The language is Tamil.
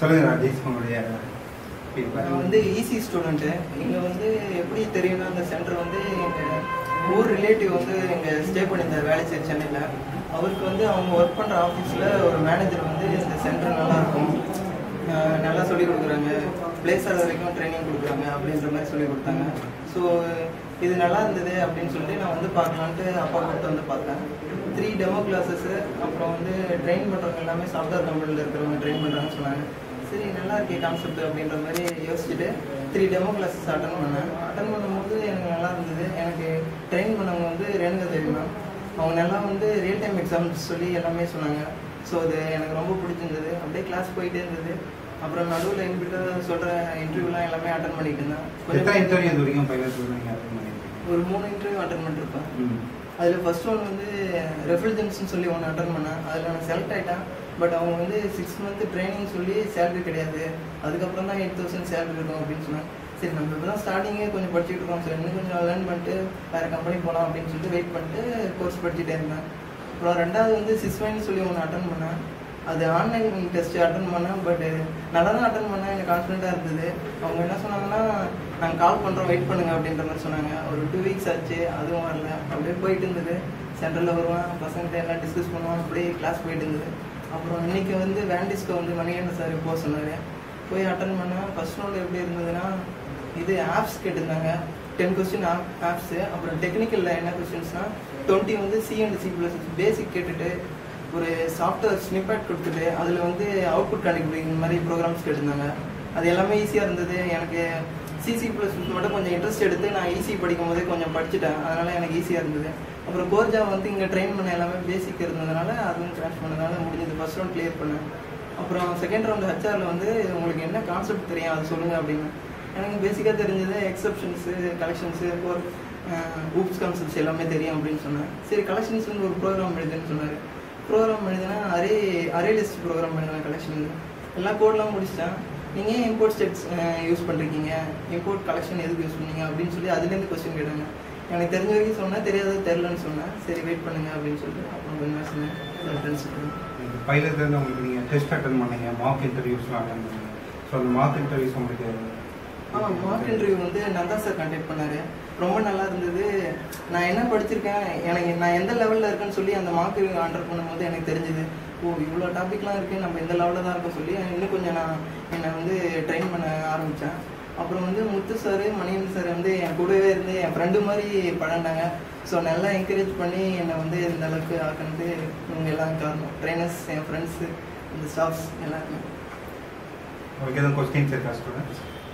சொல்லுங்க ராஜேஷ் உங்களுடைய feedback. நான் வந்து ஈஸி ஸ்டூடெண்ட்டு இங்கே வந்து எப்படி தெரியும்னா அந்த சென்டர் வந்து எங்கள் ஊர் ரிலேட்டிவ் வந்து இங்கே ஸ்டே பண்ணியிருந்தார் வேலை செய்ய சென்னையில் அவருக்கு வந்து அவங்க ஒர்க் பண்ணுற ஆஃபீஸில் ஒரு மேனேஜர் வந்து இந்த சென்டர் நல்லா இருக்கும் ஆஹ் நல்லா சொல்லிக் கொடுக்குறாங்க பிளேஸ் ஆகிற வரைக்கும் ட்ரைனிங் கொடுக்குறாங்க அப்படின்ற மாதிரி சொல்லி கொடுத்தாங்க ஸோ இது நல்லா இருந்தது அப்படின்னு சொல்லிட்டு நான் வந்து பார்க்கலான்ட்டு அப்பா கூப்பிட்டு வந்து பார்த்தேன் த்ரீ டெமோ கிளாஸஸ்ஸு அப்புறம் வந்து ட்ரெயின் பண்ணுறவங்க எல்லாமே சாஃப்ட்வேர் கம்பெனியில் இருக்கிறவங்க ட்ரெயின் பண்ணுறாங்கன்னு சொன்னாங்க சரி நல்லா இருக்கே கான்செப்ட் அப்படின்ற மாதிரி யோசிச்சுட்டு த்ரீ டெமோ கிளாஸஸ் அட்டன் பண்ணேன் அட்டன் பண்ணும்போது எனக்கு நல்லா இருந்தது எனக்கு ட்ரெயின் பண்ணவங்க வந்து ரேணுகா தேவி மேம் அவங்க நல்லா வந்து ரியல் டைம் எக்ஸாம்ஸ் சொல்லி எல்லாமே சொன்னாங்க ஸோ அது எனக்கு ரொம்ப பிடிச்சிருந்தது அப்படியே கிளாஸ் போயிட்டே இருந்தது அப்புறம் நடுவில் எங்கிட்ட சொல்கிற இன்டர்வியூலாம் எல்லாமே அட்டன் பண்ணிட்டு இருந்தேன் எத்தனை இன்டர்வியூ இது வரைக்கும் பைலட் நீங்க attend பண்ணிருக்கீங்க? ஒரு மூணு இன்டர்வியூ அட்டன் பண்ணிருப்பேன் ம். அதில் ஃபர்ஸ்ட் ஒன் வந்து ரெஃப்ரிஜரன்ஸ்னு சொல்லி ஒன்று அட்டன் பண்ணேன் அதில் நான் செலக்ட் ஆகிட்டேன் பட் அவங்க வந்து சிக்ஸ் மந்த் ட்ரைனிங் சொல்லி சேலரி கிடையாது அதுக்கப்புறம் தான் எயிட் தௌசண்ட் சேலரி இருக்கும் அப்படின்னு சொன்னாங்க சரி நம்ம இப்போ தான் ஸ்டார்டிங்கே கொஞ்சம் படிச்சுட்டு இருக்கோம் சரி இன்னும் கொஞ்சம் லேர்ன் பண்ணிட்டு வேறு கம்பெனி போகலாம் அப்படின்னு சொல்லிட்டு வெயிட் பண்ணிட்டு கோர்ஸ் படிச்சுட்டே இருந்தேன் அப்புறம் ரெண்டாவது வந்து சிஸ்வைன்னு சொல்லி ஒன்று அட்டன் பண்ணேன் அது ஆன்லைன் டெஸ்ட் அட்டன் பண்ணேன் பட் நல்லா தான் அட்டன் பண்ணேன் எனக்கு கான்ஃபிடென்ட்டாக இருந்தது அவங்க என்ன சொன்னாங்கன்னா நாங்கள் கால் பண்ணுறோம் வெயிட் பண்ணுங்க அப்படின்ற மாதிரி சொன்னாங்க ஒரு டூ வீக்ஸ் ஆச்சு அதுவும் வரல அப்படியே போயிட்டு இருந்தது சென்டரில் வருவேன் பசங்கள்ட்ட எல்லாம் டிஸ்கஸ் பண்ணுவோம் அப்படியே கிளாஸ் போயிட்டு இருந்தது அப்புறம் இன்னைக்கு வந்து வேண்டிஸ்க்கு வந்து மணிகண்டன் சார் போக சொன்னார் போய் அட்டன் பண்ணேன் ஃபர்ஸ்ட் ரவுண்ட் எப்படி இருந்ததுன்னா இது ஆப்ஸ் கேட்டிருந்தாங்க டென் கொஸ்டின் ஆப்ஸு அப்புறம் டெக்னிக்கலில் என்ன கொஸ்டின்ஸ்னா டுவெண்ட்டி வந்து C and C plus basic கேட்டுட்டு ஒரு சாஃப்ட்வேர் ஸ்னிப்பேட் கொடுத்துட்டு அதில் வந்து அவுட்புட் கண்டுபிடிக்கிற மாதிரி ப்ரோக்ராம்ஸ் கேட்டிருந்தாங்க அது எல்லாமே ஈஸியாக இருந்தது எனக்கு சிசி ப்ளஸ் மட்டும் கொஞ்சம் இன்ட்ரெஸ்ட் எடுத்து நான் ஈஸி படிக்கும் போதே கொஞ்சம் படிச்சுட்டேன் அதனால் எனக்கு ஈஸியாக இருந்தது அப்புறம் கோர்ஜா வந்து இங்கே ட்ரெயின் பண்ண எல்லாமே பேசிக் இருந்ததுனால அதுவும் கிராஷ் பண்ணதுனால முடிஞ்சது ஃபர்ஸ்ட் ரவுண்ட் கிளியர் பண்ணேன் அப்புறம் செகண்ட் ரவுண்ட் ஹெச்ஆரில் வந்து உங்களுக்கு என்ன கான்செப்ட் தெரியும் அது சொல்லுங்கள் அப்படின்னு எனக்கு பேசிக்காக தெரிஞ்சது எக்ஸப்ஷன்ஸு கலெக்ஷன்ஸு ஒரு ஊப்ஸ் கான்செப்ட்ஸ் எல்லாமே தெரியும் அப்படின்னு சொன்னேன் சரி கலெக்ஷன்ஸ்னு ஒரு ப்ரோக்ராம் எழுதுன்னு சொன்னார் ப்ரோக்ராம் எழுதுனா அரே அரே லிஸ்ட் ப்ரோக்ராம் எழுதுனேன் கலெக்ஷன் எல்லா கோட்லாம் முடிச்சிட்டேன் நீங்கள் ஏன் இம்போர்ட் ஸ்டெப்ஸ் யூஸ் பண்ணுறீங்க இம்போர்ட் கலெக்ஷன் எதுக்கு யூஸ் பண்ணீங்க அப்படின்னு சொல்லி அதுலேருந்து கொஸ்டின் கேட்டாங்க எனக்கு தெரிஞ்ச வரைக்கும் சொன்னேன் தெரியாதது தெரிலன்னு சொன்னேன் சரி வெயிட் பண்ணுங்க அப்படின்னு சொல்லிட்டு அப்புறம் கொஞ்சம் சொன்னேன் ஃப்ரெண்ட்ஸ் இந்த பைலட்ல இருந்து உங்களுக்கு நீங்க டெஸ்ட் அட்டன் பண்ணீங்க மார்க் இன்டர்வியூஸ்லாம் அட்டன் பண்ணீங்க ஸோ அந்த மார்க் இன்டர்வியூஸ் உங்களுக்கு ஆமாம் மார்க் இன்டர்வியூ வந்து நந்தா சார் கண்டக்ட் பண்ணாரு ரொம்ப நல்லா இருந்தது நான் என்ன படிச்சிருக்கேன் எனக்கு நான் எந்த லெவலில் இருக்கேன்னு சொல்லி அந்த மார்க் ஆர்டர் பண்ணும்போது எனக்கு தெரிஞ்சது ஓ இவ்வளோ டாபிக்லாம் இருக்குது நம்ம இந்த லெவலில் தான் இருக்கோம் சொல்லி இன்னும் கொஞ்சம் நான் என்னை வந்து ட்ரெயின் பண்ண ஆரம்பித்தேன் அப்புறம் வந்து முத்து சார் மணியன் சார் வந்து என் கூடவே இருந்து என் ஃப்ரெண்டு மாதிரி பழண்டாங்க ஸோ நல்லா என்கரேஜ் பண்ணி என்னை வந்து இந்த அளவுக்கு ஆக்கினது இவங்க எல்லாம் காரணம் ட்ரைனர்ஸ் என் ஃப்ரெண்ட்ஸு இந்த ஸ்டாஃப்ஸ் எல்லாருமே உங்களுக்கு எதுவும் கொஸ்டின்ஸ் இருக்கா ஸ்டூடெண்ட்ஸ்